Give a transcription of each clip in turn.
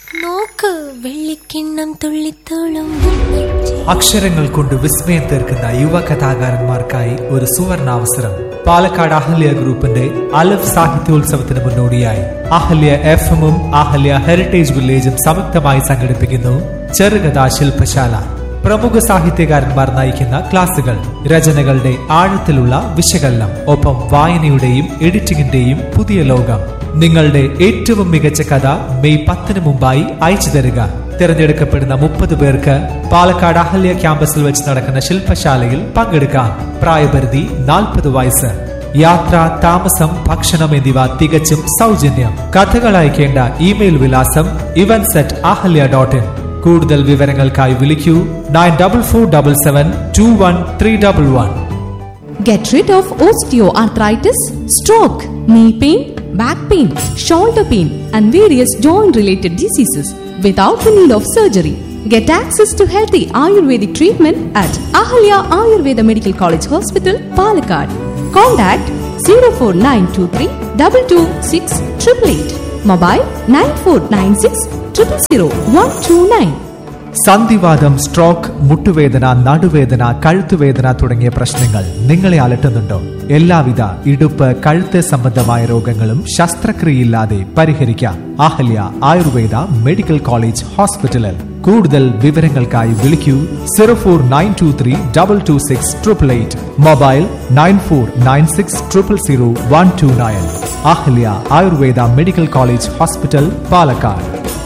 നോക്ക് വെള്ളിക്കിണ്ണം തുള്ളിത്തോളും അക്ഷരങ്ങൾ കൊണ്ട് വിസ്മയം തീർക്കുന്ന യുവ കഥാകാരന്മാർക്കായി ഒരു സുവർണാവസരം പാലക്കാട് അഹല്യ ഗ്രൂപ്പിന്റെ അലഫ് സാഹിത്യോത്സവത്തിന് മുന്നോടിയായി അഹല്യ എഫ് എമ്മും അഹല്യ ഹെറിറ്റേജ് വില്ലേജും സംയുക്തമായി സംഘടിപ്പിക്കുന്നു ചെറുകഥാ ശില്പശാല പ്രമുഖ സാഹിത്യകാരന്മാർ നയിക്കുന്ന ക്ലാസുകൾ രചനകളുടെ ആഴത്തിലുള്ള വിശകലനം ഒപ്പം വായനയുടെയും എഡിറ്റിംഗിന്റെയും പുതിയ ലോകം നിങ്ങളുടെ ഏറ്റവും മികച്ച കഥ മെയ് പത്തിന് മുമ്പായി അയച്ചു തരിക തിരഞ്ഞെടുക്കപ്പെടുന്ന മുപ്പത് പേർക്ക് പാലക്കാട് അഹല്യ ക്യാമ്പസിൽ വെച്ച് നടക്കുന്ന ശില്പശാലയിൽ പങ്കെടുക്കാം പ്രായപരിധി നാൽപ്പത് വയസ്സ് യാത്ര താമസം ഭക്ഷണം എന്നിവ തികച്ചും സൗജന്യം കഥകൾ അയക്കേണ്ട ഇമെയിൽ വിലാസം events at Ahalya dot in കൂടുതൽ വിവരങ്ങൾക്കായി വിളിക്കൂ nine double four double seven two one three double one Get rid of osteoarthritis, stroke, knee pain, back pain, shoulder pain, and various joint related diseases without the need of surgery. Get access to healthy Ayurvedic treatment at Ahalya Ayurveda Medical College Hospital, Palakkad. Contact 04923 226 888. Mobile 9496 000 129. സന്ധിവാദം stroke മുട്ടുവേദന നടുവേദന കഴുത്തുവേദന തുടങ്ങിയ പ്രശ്നങ്ങൾ നിങ്ങളെ അലട്ടുന്നുണ്ടോ എല്ലാവിധ ഇടുപ്പ് കഴുത്ത് സംബന്ധമായ രോഗങ്ങളും ശസ്ത്രക്രിയയില്ലാതെ പരിഹരിക്കാം അഹല്യ ആയുർവേദ മെഡിക്കൽ കോളേജ് ഹോസ്പിറ്റലിൽ കൂടുതൽ വിവരങ്ങൾക്കായി വിളിക്കൂ zero four nine two three double two six triple eight mobile nine four nine six triple zero one two nine Ahalya Ayurveda medical college hospital Palakkad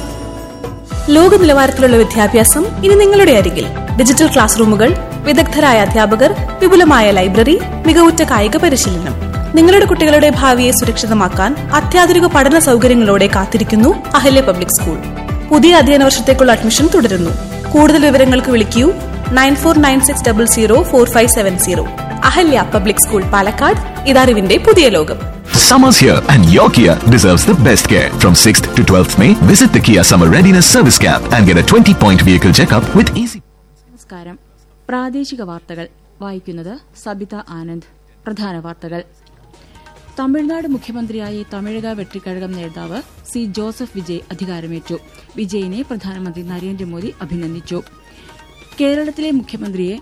ലോക നിലവാരത്തിലുള്ള വിദ്യാഭ്യാസം ഇനി നിങ്ങളുടെ അരികിൽ ഡിജിറ്റൽ ക്ലാസ് റൂമുകൾ വിദഗ്ധരായ അധ്യാപകർ വിപുലമായ ലൈബ്രറി മികവുറ്റ കായിക പരിശീലനം നിങ്ങളുടെ കുട്ടികളുടെ ഭാവിയെ സുരക്ഷിതമാക്കാൻ അത്യാധുനിക പഠന സൗകര്യങ്ങളോടെ കാത്തിരിക്കുന്നു അഹല്യ പബ്ലിക് സ്കൂൾ പുതിയ അധ്യയന വർഷത്തേക്കുള്ള അഡ്മിഷൻ തുടരുന്നു കൂടുതൽ വിവരങ്ങൾക്ക് വിളിക്കൂ nine four nine six double zero four five seven zero Ahalya public school Palakkad ഇതറിവിന്റെ പുതിയ ലോകം Summer's here and your Kia deserves the best care. From 6th to 12th May, visit the Kia Summer Readiness Service Camp and get a 20-point vehicle checkup with easy. നമസ്കാരം പ്രാദേശിക വാർത്തകൾ വായിക്കുന്നത് സബിത ആനന്ദ് പ്രധാന വാർത്തകൾ തമിഴ്നാട് മുഖ്യമന്ത്രിയായി തമിഴക വെട്ടിക്കഴകം നേതാവ് സി ജോസഫ് വിജയ് അധികാരമേറ്റു വിജയിനെ പ്രധാനമന്ത്രി നരേന്ദ്രമോദി അഭിനന്ദിച്ചു കേരളത്തിലെ മുഖ്യമന്ത്രിയെ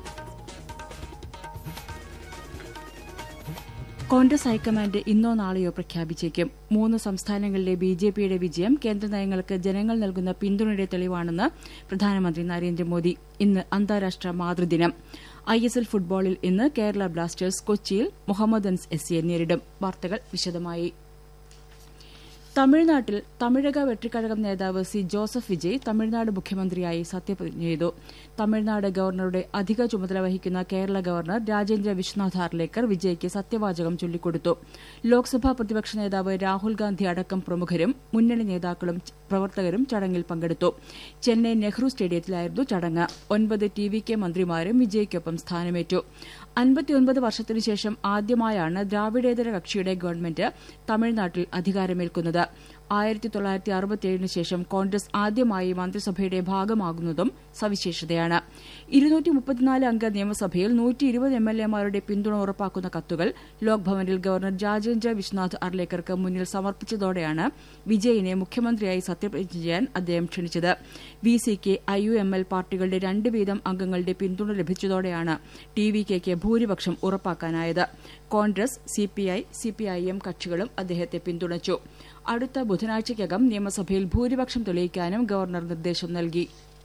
കോൺഗ്രസ് ഹൈക്കമാൻഡ് ഇന്നോ നാളെയോ പ്രഖ്യാപിച്ചേക്കും മൂന്ന് സംസ്ഥാനങ്ങളിലെ ബി ജെ പിയുടെ വിജയം കേന്ദ്ര നയങ്ങൾക്ക് ജനങ്ങൾ നൽകുന്ന പിന്തുണയുടെ തെളിവാണെന്ന് പ്രധാനമന്ത്രി നരേന്ദ്രമോദി ഇന്ന് അന്താരാഷ്ട്ര മാതൃദിനം ഐ എസ് എൽ ഫുട്ബോളിൽ ഇന്ന് കേരള ബ്ലാസ്റ്റേഴ്സ് കൊച്ചിയിൽ മുഹമ്മദൻസ് എസ് സിയെ നേരിടും വാർത്തകൾ വിശദമായി തമിഴ്നാട്ടിൽ തമിഴക വെട്ടിക്കഴകം നേതാവ് സി ജോസഫ് വിജയ് തമിഴ്നാട് മുഖ്യമന്ത്രിയായി സത്യപ്രതിജ്ഞ ചെയ്തു തമിഴ്നാട് ഗവർണറുടെ അധിക ചുമതല വഹിക്കുന്ന കേരള ഗവർണർ രാജേന്ദ്ര വിശ്വനാഥ് ഹാർലേക്കർ വിജയ്ക്ക് സത്യവാചകം ചൊല്ലിക്കൊടുത്തു ലോക്സഭാ പ്രതിപക്ഷ നേതാവ് രാഹുൽ ഗാന്ധി അടക്കം പ്രമുഖരും മുന്നണി നേതാക്കളും പ്രവർത്തകരും ചടങ്ങിൽ പങ്കെടുത്തു ചെന്നൈ നെഹ്റു സ്റ്റേഡിയത്തിലായിരുന്നു ചടങ്ങ് ഒൻപത് ടി വി കെ മന്ത്രിമാരും വിജയ്ക്കൊപ്പം സ്ഥാനമേറ്റു അൻപത്തിയൊൻപത് വർഷത്തിനു ശേഷം ആദ്യമായാണ് ദ്രാവിഡേതര കക്ഷിയുടെ ഗവൺമെന്റ് തമിഴ്നാട്ടിൽ അധികാരമേൽക്കുന്നത് ആയിരത്തി തൊള്ളായിരത്തി അറുപത്തിയേഴിന് ശേഷം കോൺഗ്രസ് ആദ്യമായി മന്ത്രിസഭയുടെ ഭാഗമാകുന്നതും സവിശേഷതയാണ് ഇരുന്നൂറ്റി മുപ്പത്തിനാല് അംഗ നിയമസഭയിൽ നൂറ്റി ഇരുപത് എം എൽ എമാരുടെ പിന്തുണ ഉറപ്പാക്കുന്ന കത്തുകൾ ലോക്ഭവനിൽ ഗവർണർ രാജേന്ദ്ര വിശ്വനാഥ് അർലേക്കർക്ക് മുന്നിൽ സമർപ്പിച്ചതോടെയാണ് വിജയിനെ മുഖ്യമന്ത്രിയായി സത്യപ്രതിജ്ഞ ചെയ്യാൻ അദ്ദേഹം ക്ഷണിച്ചത് V C K I U M L പാർട്ടികളുടെ രണ്ട് വീതം അംഗങ്ങളുടെ പിന്തുണ ലഭിച്ചതോടെയാണ് ടി വി കെക്ക് ഭൂരിപക്ഷം ഉറപ്പാക്കാനായത് കോൺഗ്രസ് സിപിഐ സിപിഐഎം കക്ഷികളും അദ്ദേഹത്തെ പിന്തുണച്ചു അടുത്ത ബുധനാഴ്ചയ്ക്കകം നിയമസഭയിൽ ഭൂരിപക്ഷം തെളിയിക്കാനും ഗവർണർ നിർദ്ദേശം നൽകി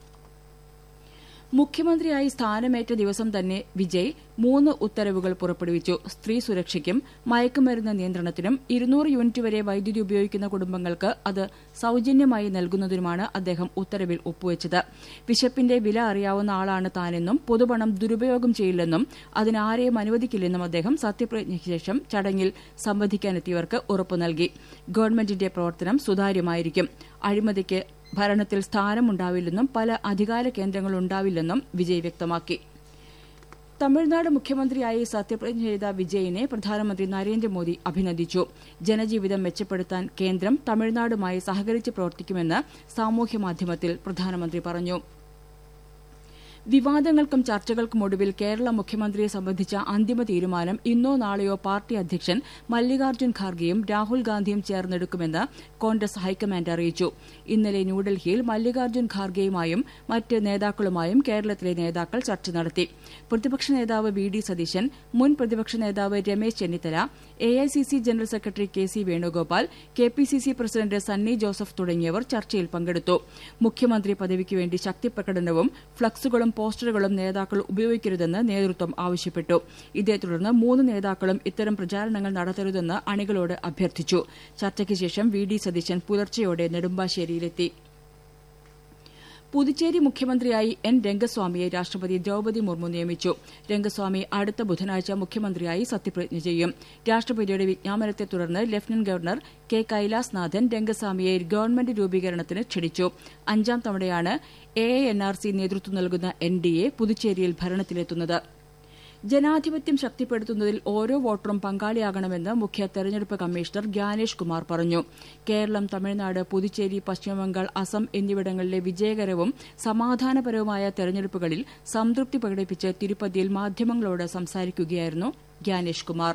മുഖ്യമന്ത്രിയായി സ്ഥാനമേറ്റ ദിവസം തന്നെ വിജയ് മൂന്ന് ഉത്തരവുകൾ പുറപ്പെടുവിച്ചു സ്ത്രീ സുരക്ഷയ്ക്കും മയക്കുമരുന്ന് നിയന്ത്രണത്തിനും ഇരുന്നൂറ് യൂണിറ്റ് വരെ വൈദ്യുതി ഉപയോഗിക്കുന്ന കുടുംബങ്ങൾക്ക് അത് സൌജന്യമായി നൽകുന്നതിനുമാണ് അദ്ദേഹം ഉത്തരവിൽ ഒപ്പുവച്ചത് വിശപ്പിന്റെ വില അറിയാവുന്ന ആളാണ് താനെന്നും പൊതുപണം ദുരുപയോഗം ചെയ്യില്ലെന്നും അതിനാരെയും അനുവദിക്കില്ലെന്നും അദ്ദേഹം സത്യപ്രതിജ്ഞയ്ക്ക് ശേഷം ചടങ്ങിൽ സംബന്ധിക്കാനെത്തിയവർക്ക് ഉറപ്പു നൽകി ഗവൺമെന്റിന്റെ പ്രവർത്തനം സുതാര്യമായിരിക്കും അഴിമതിക്ക് ഭരണത്തിൽ സ്ഥാനമുണ്ടാവില്ലെന്നും പല അധികാര കേന്ദ്രങ്ങളുണ്ടാവില്ലെന്നും വിജയ് വ്യക്തമാക്കി തമിഴ്നാട് മുഖ്യമന്ത്രിയായി സത്യപ്രതിജ്ഞ ചെയ്ത വിജയിനെ പ്രധാനമന്ത്രി നരേന്ദ്രമോദി അഭിനന്ദിച്ചു ജനജീവിതം മെച്ചപ്പെടുത്താൻ കേന്ദ്രം തമിഴ്നാടുമായി സഹകരിച്ച് പ്രവർത്തിക്കുമെന്ന് സാമൂഹ്യമാധ്യമത്തിൽ പ്രധാനമന്ത്രി പറഞ്ഞു വിവാദങ്ങൾക്കും ചർച്ചകൾക്കും ഒടുവിൽ കേരള മുഖ്യമന്ത്രിയെ സംബന്ധിച്ച അന്തിമ തീരുമാനം ഇന്നോ നാളെയോ പാർട്ടി അധ്യക്ഷൻ മല്ലികാർജ്ജുൻ ഖാർഗെയും രാഹുൽ ഗാന്ധിയും ചേർന്നെടുക്കുമെന്ന് കോൺഗ്രസ് ഹൈക്കമാൻഡ് അറിയിച്ചു ഇന്നലെ ന്യൂഡൽഹിയിൽ മല്ലികാർജ്ജുൻ ഖാർഗെയുമായും മറ്റ് നേതാക്കളുമായും കേരളത്തിലെ നേതാക്കൾ ചർച്ച നടത്തി പ്രതിപക്ഷ നേതാവ് വി ഡി സതീശൻ മുൻ പ്രതിപക്ഷ നേതാവ് Ramesh Chennithala A I C C general secretary K C Venugopal K P C C president Sunny Joseph തുടങ്ങിയവർ ചർച്ചയിൽ പങ്കെടുത്തു മുഖ്യമന്ത്രി പദവിക്ക് വേണ്ടി ശക്തിപ്രകടനവും ഫ്ളക്സുകളും പോസ്റ്ററുകളും നേതാക്കൾ ഉപയോഗിക്കരുതെന്ന് നേതൃത്വം ആവശ്യപ്പെട്ടു ഇതേ തുടർന്ന് മൂന്ന് നേതാക്കളും ഇത്തരം പ്രചാരണങ്ങൾ നടത്തരുതെന്ന് അണികളോട് അഭ്യർത്ഥിച്ചു ചർച്ചയ്ക്ക് ശേഷം വി ഡി സതീശൻ പുലർച്ചെയോടെ നെടുമ്പാശ്ശേരിയിലെത്തി പുതുച്ചേരി മുഖ്യമന്ത്രിയായി എൻ രംഗസ്വാമിയെ രാഷ്ട്രപതി ദ്രൌപതി മുർമു നിയമിച്ചു രംഗസ്വാമി അടുത്ത ബുധനാഴ്ച മുഖ്യമന്ത്രിയായി സത്യപ്രതിജ്ഞ ചെയ്യും രാഷ്ട്രപതിയുടെ വിജ്ഞാപനത്തെ തുടർന്ന് ലഫ്റ്റനന്റ് ഗവർണർ കെ കൈലാസ്നാഥൻ രംഗസ്വാമിയെ ഗവൺമെന്റ് രൂപീകരണത്തിന് ക്ഷണിച്ചു അഞ്ചാം തവണയാണ് എ എൻ ആർ സി നേതൃത്വം നൽകുന്ന എൻ ഡി എ പുതുച്ചേരിയിൽ ഭരണത്തിലെത്തുന്നത് ജനാധിപത്യം ശക്തിപ്പെടുത്തുന്നതിൽ ഓരോ വോട്ടറും പങ്കാളിയാകണമെന്ന് മുഖ്യ തെരഞ്ഞെടുപ്പ് കമ്മീഷണർ ഗ്യാനേഷ് കുമാർ പറഞ്ഞു കേരളം തമിഴ്നാട് പുതുച്ചേരി പശ്ചിമബംഗാൾ അസം എന്നിവിടങ്ങളിലെ വിജയകരവും സമാധാനപരവുമായ തെരഞ്ഞെടുപ്പുകളിൽ സംതൃപ്തി പ്രകടിപ്പിച്ച് തിരുപ്പതിയിൽ മാധ്യമങ്ങളോട് സംസാരിക്കുകയായിരുന്നു ഗ്യാനേഷ് കുമാർ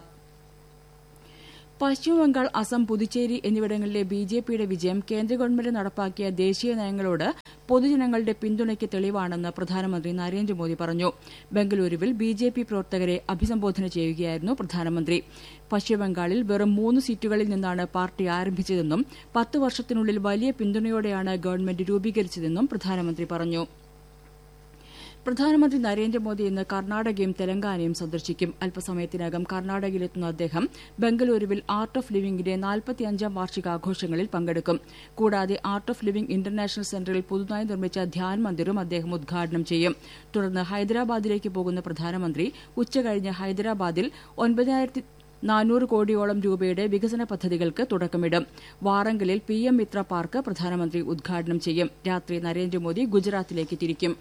പശ്ചിമബംഗാൾ അസം പുതുച്ചേരി എന്നിവിടങ്ങളിലെ ബി ജെ പിയുടെ വിജയം കേന്ദ്ര ഗവൺമെന്റ് നടപ്പാക്കിയ ദേശീയ നയങ്ങളോട് പൊതുജനങ്ങളുടെ പിന്തുണയ്ക്ക് തെളിവാണെന്ന് പ്രധാനമന്ത്രി നരേന്ദ്രമോദി പറഞ്ഞു ബംഗളൂരുവിൽ ബി ജെ പി പ്രവർത്തകരെ അഭിസംബോധന ചെയ്യുകയായിരുന്നു പ്രധാനമന്ത്രി പശ്ചിമബംഗാളിൽ വെറും മൂന്ന് സീറ്റുകളിൽ നിന്നാണ് പാർട്ടി ആരംഭിച്ചതെന്നും പത്ത് വർഷത്തിനുള്ളിൽ വലിയ പിന്തുണയോടെയാണ് ഗവൺമെന്റ് രൂപീകരിച്ചതെന്നും പ്രധാനമന്ത്രി പറഞ്ഞു പ്രധാനമന്ത്രി നരേന്ദ്രമോദി ഇന്ന് കർണാടകയും തെലങ്കാനയും സന്ദർശിക്കും അല്പസമയത്തിനകം കർണാടകയിലെത്തുന്ന അദ്ദേഹം ബംഗളൂരുവിൽ ആർട്ട് ഓഫ് ലിവിംഗിന്റെ നാൽപ്പത്തിയഞ്ചാം വാർഷികാഘോഷങ്ങളിൽ പങ്കെടുക്കും കൂടാതെ ആർട്ട് ഓഫ് ലിവിംഗ് ഇന്റർനാഷണൽ സെന്ററിൽ പുതുതായി നിർമ്മിച്ച ധ്യാൻ മന്ദിറും അദ്ദേഹം ഉദ്ഘാടനം ചെയ്യും തുടർന്ന് ഹൈദരാബാദിലേക്ക് പോകുന്ന പ്രധാനമന്ത്രി ഉച്ചകഴിഞ്ഞ് ഹൈദരാബാദിൽ ഒൻപതിനായിരത്തി നാനൂറ് കോടിയോളം രൂപയുടെ വികസന പദ്ധതികൾക്ക് തുടക്കമിടും വാറങ്കലിൽ പി എം മിത്ര പാർക്ക് പ്രധാനമന്ത്രി ഉദ്ഘാടനം ചെയ്യും രാത്രി നരേന്ദ്രമോദി ഗുജറാത്തിലേക്ക് തിരിക്കും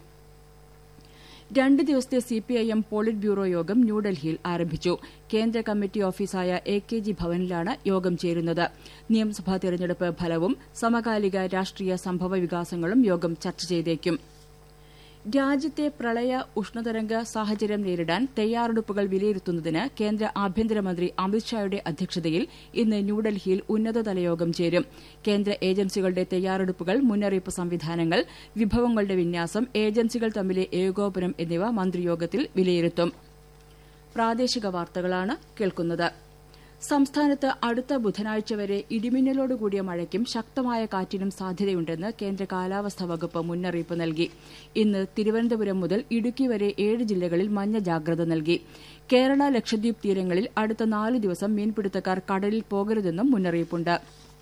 രണ്ട് ദിവസത്തെ സിപിഐഎം പോളിറ്റ് ബ്യൂറോ യോഗം ന്യൂഡൽഹിയിൽ ആരംഭിച്ചു കേന്ദ്ര കമ്മിറ്റി ഓഫീസായ എ കെ ജി ഭവനിലാണ് യോഗം ചേരുന്നത് നിയമസഭാ തെരഞ്ഞെടുപ്പ് ഫലവും സമകാലിക രാഷ്ട്രീയ സംഭവ വികാസങ്ങളും യോഗം ചർച്ച ചെയ്തേക്കും രാജ്യത്തെ പ്രളയ ഉഷ്ണതരംഗ സാഹചര്യം നേരിടാൻ തയ്യാറെടുപ്പുകൾ വിലയിരുത്തുന്നതിന് കേന്ദ്ര ആഭ്യന്തരമന്ത്രി അമിത്ഷായുടെ അധ്യക്ഷതയിൽ ഇന്ന് ന്യൂഡൽഹിയിൽ ഉന്നതതല യോഗം ചേരും കേന്ദ്ര ഏജൻസികളുടെ തയ്യാറെടുപ്പുകൾ മുന്നറിയിപ്പ് സംവിധാനങ്ങൾ വിഭവങ്ങളുടെ വിന്യാസം ഏജൻസികൾ തമ്മിലെ ഏകോപനം എന്നിവ മന്ത്രിയോഗത്തിൽ വിലയിരുത്തും പ്രാദേശിക വാർത്തകളാണ് കേൾക്കുന്നത് സംസ്ഥാനത്ത് അടുത്ത ബുധനാഴ്ച വരെ ഇടിമിന്നലോടുകൂടിയ മഴയ്ക്കും ശക്തമായ കാറ്റിനും സാധ്യതയുണ്ടെന്ന് കേന്ദ്ര കാലാവസ്ഥാ വകുപ്പ് മുന്നറിയിപ്പ് നൽകി ഇന്ന് തിരുവനന്തപുരം മുതൽ ഇടുക്കി വരെ ഏഴ് ജില്ലകളിൽ മഞ്ഞ ജാഗ്രത നൽകി കേരള ലക്ഷദ്വീപ് തീരങ്ങളിൽ അടുത്ത നാല് ദിവസം മീൻപിടുത്തക്കാർ കടലിൽ പോകരുതെന്നും മുന്നറിയിപ്പുണ്ട്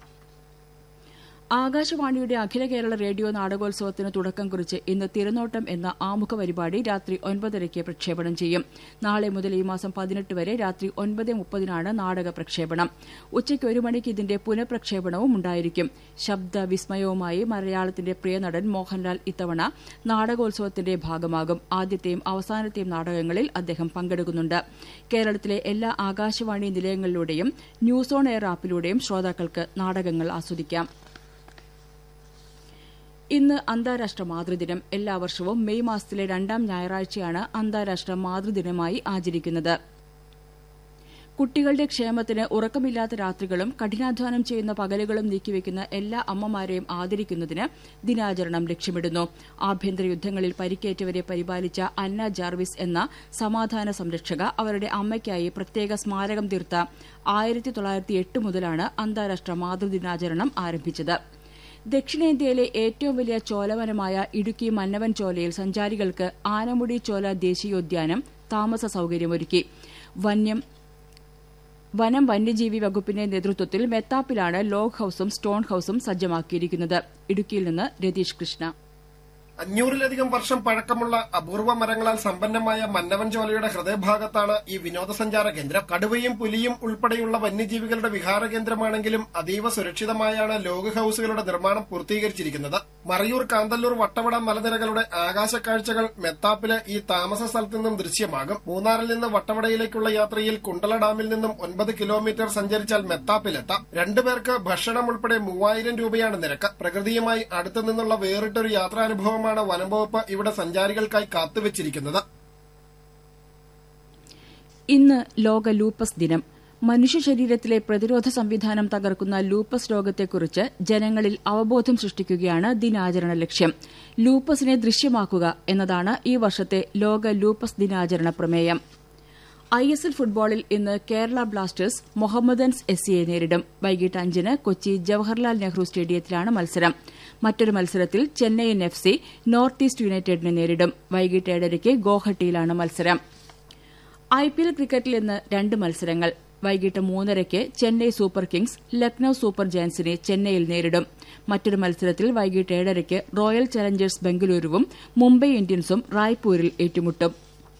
ആകാശവാണിയുടെ അഖില കേരള റേഡിയോ നാടകോത്സവത്തിന് തുടക്കം കുറിച്ച് ഇന്ന് തിരനോട്ടം എന്ന ആമുഖ പരിപാടി രാത്രി ഒൻപതരയ്ക്ക് പ്രക്ഷേപണം ചെയ്യും നാളെ മുതൽ ഈ മാസം പതിനെട്ട് വരെ രാത്രി ഒൻപത് മുപ്പതിനാണ് നാടക പ്രക്ഷേപണം ഉച്ചയ്ക്ക് ഒരു മണിക്ക് ഇതിന്റെ പുനഃപ്രക്ഷേപണവും ഉണ്ടായിരിക്കും ശബ്ദ വിസ്മയവുമായി മലയാളത്തിന്റെ പ്രിയനടൻ മോഹൻലാൽ ഇത്തവണ നാടകോത്സവത്തിന്റെ ഭാഗമാകും ആദ്യത്തെയും അവസാനത്തെയും നാടകങ്ങളിൽ അദ്ദേഹം പങ്കെടുക്കുന്നുണ്ട് കേരളത്തിലെ എല്ലാ ആകാശവാണി നിലയങ്ങളിലൂടെയും ന്യൂസ് ഓൺ എയർ ആപ്പിലൂടെയും ശ്രോതാക്കൾക്ക് നാടകങ്ങൾ ആസ്വദിക്കാം ഇന്ന് അന്താരാഷ്ട്ര മാതൃദിനം എല്ലാ വർഷവും മെയ് മാസത്തിലെ രണ്ടാം ഞായറാഴ്ചയാണ് അന്താരാഷ്ട്ര മാതൃദിനമായി ആചരിക്കുന്നത് കുട്ടികളുടെ ക്ഷേമത്തിന് ഉറക്കമില്ലാത്ത രാത്രികളും കഠിനാധ്വാനം ചെയ്യുന്ന പകലുകളും നീക്കിവെക്കുന്ന എല്ലാ അമ്മമാരെയും ആദരിക്കുന്നതിന് ദിനാചരണം ലക്ഷ്യമിടുന്നു ആഭ്യന്തര യുദ്ധങ്ങളിൽ പരിക്കേറ്റവരെ പരിപാലിച്ച അന്ന ജാർവിസ് എന്ന സമാധാന സംരക്ഷക അവരുടെ അമ്മയ്ക്കായി പ്രത്യേക സ്മാരകം തീർത്ത ആയിരത്തി തൊള്ളായിരത്തി എട്ട് മുതലാണ് അന്താരാഷ്ട്ര മാതൃദിനാചരണം ആരംഭിച്ചത് ദക്ഷിണേന്ത്യയിലെ ഏറ്റവും വലിയ ചോലവനമായ ഇടുക്കി മന്നവൻ ചോലയിൽ സഞ്ചാരികൾക്ക് ആനമുടി ചോല ദേശീയോദ്യാനം താമസ സൌകര്യമൊരുക്കി വന്യം വനം വന്യജീവി വകുപ്പിന്റെ നേതൃത്വത്തിൽ മെത്താപ്പിലാണ് ലോഗ് ഹൌസും സ്റ്റോൺ ഹൌസും സജ്ജമാക്കിയിരിക്കുന്നത് ഇടുക്കിയിൽ നിന്ന് രതീഷ് കൃഷ്ണ അഞ്ഞൂറിലധികം വർഷം പഴക്കമുള്ള അപൂർവ മരങ്ങളാൽ സമ്പന്നമായ മന്നവൻ ചോലയുടെ ഹൃദയഭാഗത്താണ് ഈ വിനോദസഞ്ചാര കേന്ദ്രം കടുവയും പുലിയും ഉൾപ്പെടെയുള്ള വന്യജീവികളുടെ വിഹാര കേന്ദ്രമാണെങ്കിലും അതീവ സുരക്ഷിതമായാണ് ലോഗ് ഹൌസുകളുടെ നിർമ്മാണം പൂർത്തീകരിച്ചിരിക്കുന്നത് മറയൂർ കാന്തല്ലൂർ വട്ടവട മലനിരകളുടെ ആകാശക്കാഴ്ചകൾ മെത്താപ്പിലെ ഈ താമസ സ്ഥലത്തു നിന്നും ദൃശ്യമാകും മൂന്നാറിൽ നിന്ന് വട്ടവടയിലേക്കുള്ള യാത്രയിൽ കുണ്ടള ഡാമിൽ നിന്നും ഒൻപത് കിലോമീറ്റർ സഞ്ചരിച്ചാൽ മെത്താപ്പിലെത്താം രണ്ടുപേർക്ക് ഭക്ഷണം ഉൾപ്പെടെ മൂവായിരം രൂപയാണ് നിരക്ക് പ്രകൃതിയുമായി അടുത്തു നിന്നുള്ള വേറിട്ടൊരു യാത്രാനുഭവമാണ് സൗകര്യമാണ് വനംവകുപ്പ് ഇവിടെ സഞ്ചാരികൾക്കായി കാത്തുവച്ചിരിക്കുന്നത് ഇന്ന് ലോക ലൂപ്പസ് ദിനം മനുഷ്യ ശരീരത്തിലെ പ്രതിരോധ സംവിധാനം തകർക്കുന്ന ലൂപ്പസ് രോഗത്തെക്കുറിച്ച് ജനങ്ങളിൽ അവബോധം സൃഷ്ടിക്കുകയാണ് ദിനാചരണ ലക്ഷ്യം ലൂപ്പസിനെ ദൃശ്യമാക്കുക എന്നതാണ് ഈ വർഷത്തെ ലോക ലൂപ്പസ് ദിനാചരണ പ്രമേയം ഐ എസ് എൽ ഫുട്ബോളിൽ ഇന്ന് കേരള ബ്ലാസ്റ്റേഴ്സ് മൊഹമ്മദൻസ് എസ് സിയെ നേരിടും വൈകിട്ട് അഞ്ചിന് കൊച്ചി ജവഹർലാൽ നെഹ്റു സ്റ്റേഡിയത്തിലാണ് മത്സരം മറ്റൊരു മത്സരത്തിൽ Chennaiyin F C north east യുണൈറ്റഡിനെ നേരിടും വൈകിട്ട് ഏഴരയ്ക്ക് ഗോഹട്ടിയിലാണ് മത്സരം ഐ പി എൽ ക്രിക്കറ്റിൽ ഇന്ന് രണ്ട് മത്സരങ്ങൾ വൈകിട്ട് മൂന്നരയ്ക്ക് Chennai super kings Lucknow super ജയൻസിനെ ചെന്നൈയിൽ നേരിടും മറ്റൊരു മത്സരത്തിൽ വൈകിട്ട് ഏഴരയ്ക്ക് റോയൽ ചലഞ്ചേഴ്സ് ബംഗളൂരുവും മുംബൈ ഇന്ത്യൻസും റായ്പൂരിൽ ഏറ്റുമുട്ടും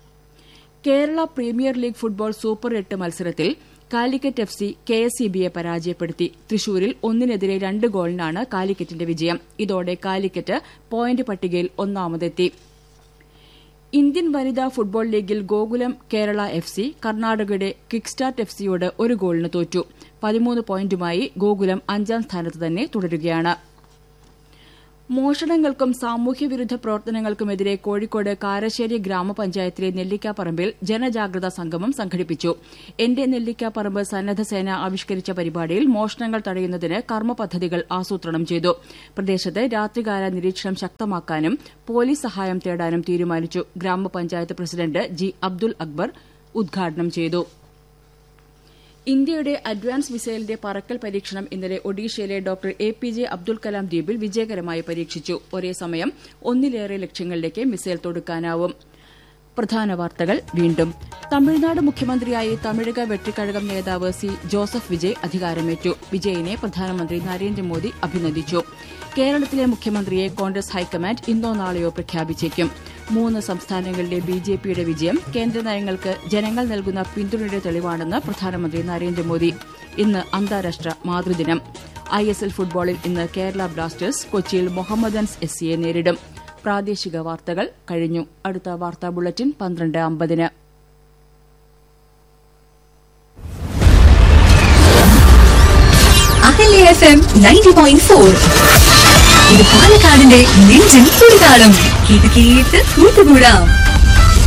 Kerala premier league football super എട്ട് മത്സരത്തിൽ Calicut F C K S E ബിയെ പരാജയപ്പെടുത്തി തൃശൂരിൽ ഒന്നിനെതിരെ രണ്ട് ഗോളിനാണ് കാലിക്കറ്റിന്റെ വിജയം ഇതോടെ കാലിക്കറ്റ് പോയിന്റ് പട്ടികയിൽ ഒന്നാമതെത്തി ഇന്ത്യൻ വനിതാ ഫുട്ബോൾ ലീഗിൽ ഗോകുലം കേരള എഫ് സി കർണാടകയുടെ കിക്സ്റ്റാർട്ട് എഫ് സിയോട് ഒരു ഗോളിന് തോറ്റു പതിമൂന്ന് പോയിന്റുമായി ഗോകുലം അഞ്ചാം സ്ഥാനത്ത് തന്നെ തുടരുകയാണ് മോഷണങ്ങൾക്കും സാമൂഹ്യവിരുദ്ധ പ്രവർത്തനങ്ങൾക്കുമെതിരെ കോഴിക്കോട് കാരശ്ശേരി ഗ്രാമപഞ്ചായത്തിലെ നെല്ലിക്കാപ്പറമ്പിൽ ജനജാഗ്രതാ സംഗമം സംഘടിപ്പിച്ചു എന്റെ നെല്ലിക്കാപ്പറമ്പ് സന്നദ്ധ സേന ആവിഷ്കരിച്ച പരിപാടിയിൽ മോഷണങ്ങൾ തടയുന്നതിന് കർമ്മ പദ്ധതികൾ ആസൂത്രണം ചെയ്തു പ്രദേശത്ത് രാത്രികാല നിരീക്ഷണം ശക്തമാക്കാനും പോലീസ് സഹായം തേടാനും തീരുമാനിച്ചു ഗ്രാമപഞ്ചായത്ത് പ്രസിഡന്റ് ജി അബ്ദുൽ അക്ബർ ഉദ്ഘാടനം ചെയ്തു ഇന്ത്യയുടെ അഡ്വാൻസ് മിസൈലിന്റെ പറക്കൽ പരീക്ഷണം ഇന്നലെ ഒഡീഷയിലെ doctor A P J Abdul Kalam ദ്വീപിൽ വിജയകരമായി പരീക്ഷിച്ചു ഒരേ സമയം ഒന്നിലേറെ ലക്ഷ്യങ്ങളിലേക്ക് മിസൈൽ തൊടുക്കാനാവും പ്രധാന വാർത്തകൾ വീണ്ടും തമിഴ്നാട് മുഖ്യമന്ത്രിയായി തമിഴക വെട്ടിക്കഴകം നേതാവ് സി ജോസഫ് വിജയ് അധികാരമേറ്റു വിജയിനെ പ്രധാനമന്ത്രി നരേന്ദ്രമോദി അഭിനന്ദിച്ചു കേരളത്തിലെ മുഖ്യമന്ത്രിയെ കോൺഗ്രസ് ഹൈക്കമാൻഡ് ഇന്നോ നാളെയോ പ്രഖ്യാപിച്ചേക്കും മൂന്ന് സംസ്ഥാനങ്ങളിലെ ബി ജെ പിയുടെ വിജയം കേന്ദ്ര നയങ്ങൾക്ക് ജനങ്ങൾ നൽകുന്ന പിന്തുണയുടെ തെളിവാണെന്ന് പ്രധാനമന്ത്രി നരേന്ദ്രമോദി ഇന്ന് അന്താരാഷ്ട്ര മാതൃദിനം ഐ എസ് എൽ ഫുട്ബോളിൽ ഇന്ന് കേരള ബ്ലാസ്റ്റേഴ്സ് കൊച്ചിയിൽ മൊഹമ്മദൻസ് എസ് സിയെ നേരിടും പ്രാദേശിക വാർത്തകൾ കഴിഞ്ഞു അടുത്ത വാർത്താ ബുള്ളറ്റിൻ പന്ത്രണ്ട് അമ്പതിന് Ahalya F M ninety point four ഇത് പാലക്കാടിന്റെ നെഞ്ചിൻ തുടിതാളം കേട്ട് കേട്ട് കൂട്ടുകൂടാം